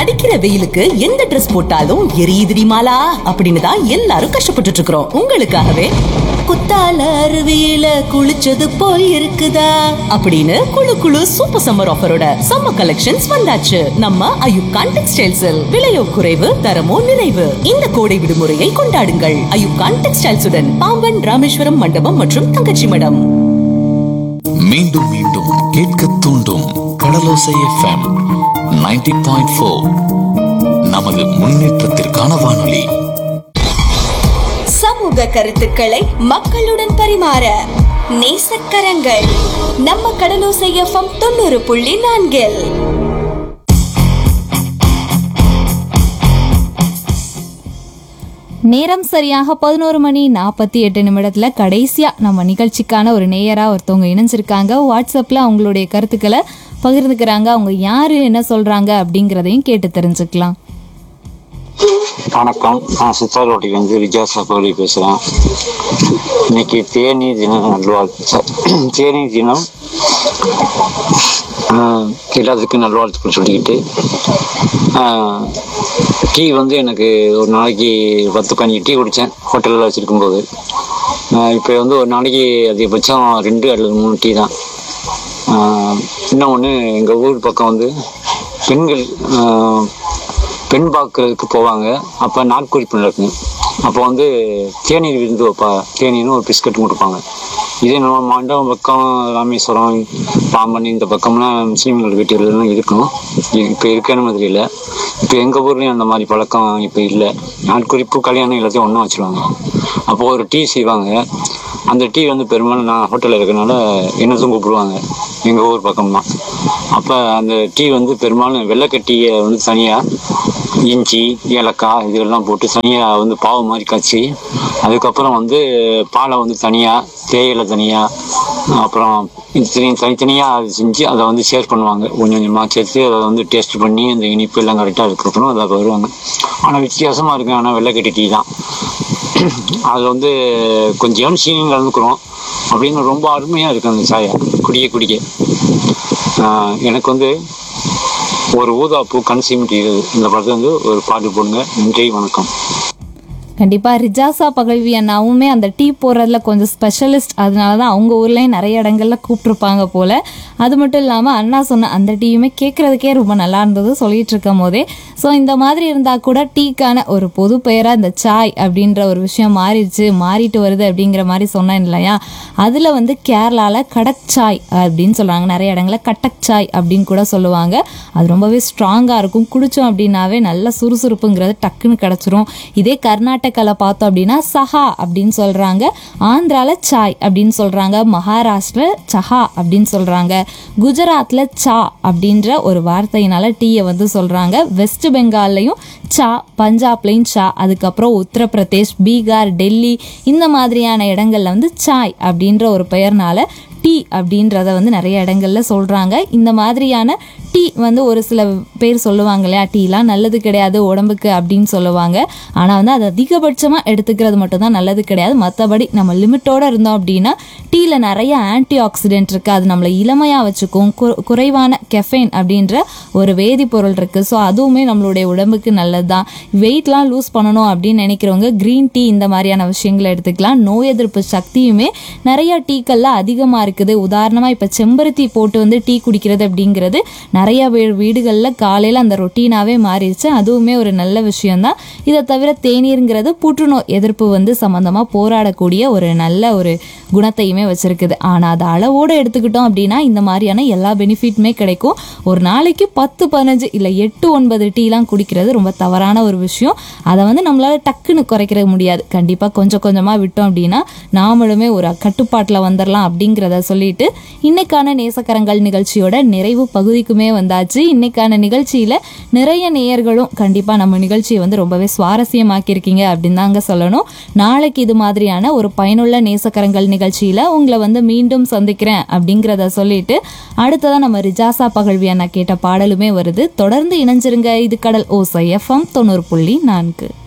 அடிக்கிற வெயிலுக்கு எந்த Dress போட்டாலும் எரியுதுடி மாலா அப்படின்னு தான் எல்லாரும் கஷ்டப்பட்டுட்டு இருக்கிறோம் உங்களுக்காகவே குத்தால அருவியில குளிச்சது போல் இருக்குதா அப்படின்னு குளு குளு சூப்பர் சம்மர் ஆஃபரோட சம்மர் கலெக்ஷன்ஸ் வந்தாச்சு நம்ம அயுப்கான் டெக்ஸ்டைல்ஸில் விலையோ குறைவு தரமோ நிறைவு இந்த கோடை விடுமுறையை கொண்டாடுங்கள் அயுப்கான் டெக்ஸ்டைல்ஸுடன் பாம்பன் ராமேஸ்வரம் மண்டபம் மற்றும் தங்கச்சி மடம் மீண்டும் மீண்டும் கேட்க தூண்டும் கடலோசை எஃப்எம் 90.4 பாயிண்ட் ஃபோர் நமது முன்னேற்றத்திற்கான வானொலி சமூக கருத்துக்களை மக்களுடன் பரிமாற நேசக்கரங்கள் நம்ம கடலோசை எஃப்எம் தொண்ணூறு புள்ளி நான்கில் நேரம் சரியாக பதினோரு மணி நாற்பத்தி எட்டு நிமிடத்துல கடைசியா நம்ம நிகழ்ச்சிக்கான ஒரு நேயரா ஒருத்தவங்க இணைஞ்சிருக்காங்க வாட்ஸ்அப்ல அவங்களுடைய கருத்துக்களை பகிர்ந்துக்கிறாங்க அவங்க யாரு என்ன சொல்றாங்க அப்படிங்கறதையும் கேட்டு தெரிஞ்சுக்கலாம் வணக்கம் நான் சித்தாரோட்டிலேருந்து விஜயா சகோதரி பேசுகிறேன் இன்னைக்கு தேநீர் தினம் நல்வாழ்த்து தேநீர் தினம் ஆஹ், எல்லாத்துக்கும் நல்வாழ்த்துக்கள் சொல்லிக்கிட்டு ஆஹ், டீ வந்து எனக்கு ஒரு நாளைக்கு பத்து பதினஞ்சு டீ குடித்தேன் ஹோட்டலில் வச்சுருக்கும்போது இப்போ வந்து ஒரு நாளைக்கு அதிகபட்சம் ரெண்டு அல்லது மூணு டீ தான் ஆஹ், இன்னொன்று எங்கள் ஊர் பக்கம் வந்து பெண்கள் ஆஹ், பெண் பார்க்கறதுக்கு போவாங்க அப்போ நாட்குறிப்பு நடக்கும் அப்போ வந்து தேநீர் விருந்து வைப்பா தேநீர்னு ஒரு பிஸ்கட் கொடுப்பாங்க இதே நம்ம மண்டபம் பக்கம் ராமேஸ்வரம் பாம்பன் இந்த பக்கம்லாம் முஸ்லீம்கள் வீட்டுகள்லாம் இருக்கும் இப்போ இருக்கன்னு தெரியல இப்போ எங்கள் ஊர்லேயும் அந்த மாதிரி பழக்கம் இப்போ இல்லை நாட்குறிப்பு கல்யாணம் எல்லாத்தையும் ஒன்றா வச்சுருவாங்க அப்போ ஒரு டீ செய்வாங்க அந்த டீ வந்து பெரும்பாலும் நான் ஹோட்டலில் இருக்கனால என்னதும் கூப்பிடுவாங்க எங்கள் ஊர் பக்கம்லாம் அப்போ அந்த டீ வந்து பெரும்பாலும் வெள்ளைக்கட்டியை வந்து தனியாக இஞ்சி ஏலக்காய் இதெல்லாம் போட்டு தனியாக வந்து பாவு மாதிரி காய்ச்சி அதுக்கப்புறம் வந்து பாலை வந்து தனியாக தேயிலை தனியாக அப்புறம் இது தனி தனித்தனியாக அது செஞ்சு அதை வந்து ஷேர் பண்ணுவாங்க கொஞ்சம் கொஞ்சமாக சேர்த்து அதை வந்து டேஸ்ட் பண்ணி அந்த இனிப்பு எல்லாம் கரெக்டாக இருக்கிறப்பறம் அதை வருவாங்க ஆனால் வித்தியாசமாக இருக்கு ஆனால் வெள்ளைக்கட்டி டீ தான் அதில் வந்து கொஞ்சம் சீனியும் கலந்துக்கிறோம் அப்படின்னு ரொம்ப அருமையாக இருக்கு அந்த சாயை குடிக்க குடிக்க ஆஹ் எனக்கு வந்து ஒரு ஊதாப்பூ கண் சிமிட்டியது இந்த படத்தை வந்து ஒரு பாட்டு போடுங்க நன்றி வணக்கம் கண்டிப்பா ரிஜாசா பகல்வி அண்ணாவுமே அந்த டீ போடுறதுல கொஞ்சம் ஸ்பெஷலிஸ்ட் அதனால தான் அவங்க ஊர்லயும் நிறைய இடங்கள்ல கூப்பிட்டுருப்பாங்க போல அது மட்டும் இல்லாம அண்ணா சொன்ன அந்த டீயுமே கேட்கறதுக்கே ரொம்ப நல்லா இருந்தது சொல்லிட்டு இருக்கும் போதே ஸோ இந்த மாதிரி இருந்தா கூட டீக்கான ஒரு பொது பெயரா இந்த சாய் அப்படின்ற ஒரு விஷயம் மாறிடுச்சு மாறிட்டு வருது அப்படிங்கிற மாதிரி சொன்னேன் இல்லையா அதுல வந்து கேரளால கடக் சாய் அப்படின்னு சொல்றாங்க நிறைய இடங்கள்ல கட்டக் சாய் அப்படின்னு கூட சொல்லுவாங்க அது ரொம்பவே ஸ்ட்ராங்கா இருக்கும் குடிச்சோம் அப்படின்னாவே நல்ல சுறுசுறுப்புங்கிறது டக்குன்னு கிடைச்சிரும் இதே கர்நாடகால பார்த்தோம் அப்படின்னா சஹா அப்படின்னு சொல்றாங்க ஆந்திரால சாய் அப்படின்னு சொல்றாங்க மகாராஷ்டிர சஹா அப்படின்னு சொல்றாங்க குஜராத்ல சா அப்படின்ற ஒரு வார்த்தையினால டீயை வந்து சொல்றாங்க வெஸ்ட் பெங்கால்லையும் சா பஞ்சாப்லையும் சா அதுக்கப்புறம் உத்தரப்பிரதேஷ் பீகார் டெல்லி இந்த மாதிரியான இடங்கள்ல வந்து சாய் அப்படின்ற ஒரு பெயர்னால டீ அப்படின்றத வந்து நிறைய இடங்கள்ல சொல்றாங்க இந்த மாதிரியான டீ வந்து ஒரு சில பேர் சொல்லுவாங்க இல்லையா டீலாம் நல்லது கிடையாது உடம்புக்கு அப்படின்னு சொல்லுவாங்க ஆனால் வந்து அது அதிகபட்சமாக எடுத்துக்கிறது மட்டும்தான் நல்லது கிடையாது மற்றபடி நம்ம லிமிட்டோட இருந்தோம் அப்படின்னா டீயில் நிறைய ஆன்டி ஆக்சிடென்ட் இருக்குது அது நம்மளை இளமையாக வச்சுக்கும் கு- குறைவான கெஃபைன் அப்படின்ற ஒரு வேதிப்பொருள் இருக்குது ஸோ அதுவுமே நம்மளுடைய உடம்புக்கு நல்லது தான் வெயிட்லாம் லூஸ் பண்ணணும் அப்படின்னு நினைக்கிறவங்க க்ரீன் டீ இந்த மாதிரியான விஷயங்களை எடுத்துக்கலாம் நோய் எதிர்ப்பு சக்தியுமே நிறைய டீக்கள்ல அதிகமாக இருக்குது உதாரணமாக இப்போ செம்பருத்தி போட்டு வந்து டீ குடிக்கிறது அப்படிங்கிறது நிறைய வீ- வீடுகள்ல காலையில் அந்த ரொட்டீனாவே மாறிடுச்சு அதுவுமே ஒரு நல்ல விஷயம்தான் இதை தவிர தேநீருங்கிறது புற்றுநோய் எதிர்ப்பு வந்து சம்மந்தமாக போராடக்கூடிய ஒரு நல்ல ஒரு குணத்தையுமே வச்சிருக்குது ஆனால் அதை அளவோடு எடுத்துக்கிட்டோம் அப்படின்னா இந்த மாதிரியான எல்லா பெனிஃபிட்டுமே கிடைக்கும் ஒரு நாளைக்கு பத்து பதினஞ்சு இல்லை எட்டு ஒன்பது டீலாம் குடிக்கிறது ரொம்ப தவறான ஒரு விஷயம் அதை வந்து நம்மளால டக்குன்னு குறைக்கிற முடியாது கண்டிப்பாக கொஞ்சம் கொஞ்சமாக விட்டோம் அப்படின்னா நாமளுமே ஒரு கட்டுப்பாட்டில் வந்துடலாம் அப்படிங்கிறத சொல்லிட்டு இன்னைக்கான நேசக்கரங்கள் நிகழ்ச்சியோட நிறைவு பகுதிக்குமே வந்தாச்சு இன்னைக்கான நிகழ்ச்சியில் நிறைய நேயர்களும் கண்டிப்பாக நம்ம நிகழ்ச்சியை வந்து ரொம்பவே சுவாரஸ்யமாக்கியிருக்கீங்க அப்படின்னு தாங்க சொல்லணும் நாளைக்கு இது மாதிரியான ஒரு பயனுள்ள நேசக்கரங்கள் நிகழ்ச்சியில் உங்களை வந்து மீண்டும் சந்திக்கிறேன் அப்படிங்கிறத சொல்லிட்டு அடுத்ததான் நம்ம ரிஜாசா பகழ்வி அண்ணா கேட்ட பாடலுமே வருது தொடர்ந்து இணைஞ்சிருங்க இது கடல் ஓசை எஃப்எம் தொண்ணூறு புள்ளி நான்கு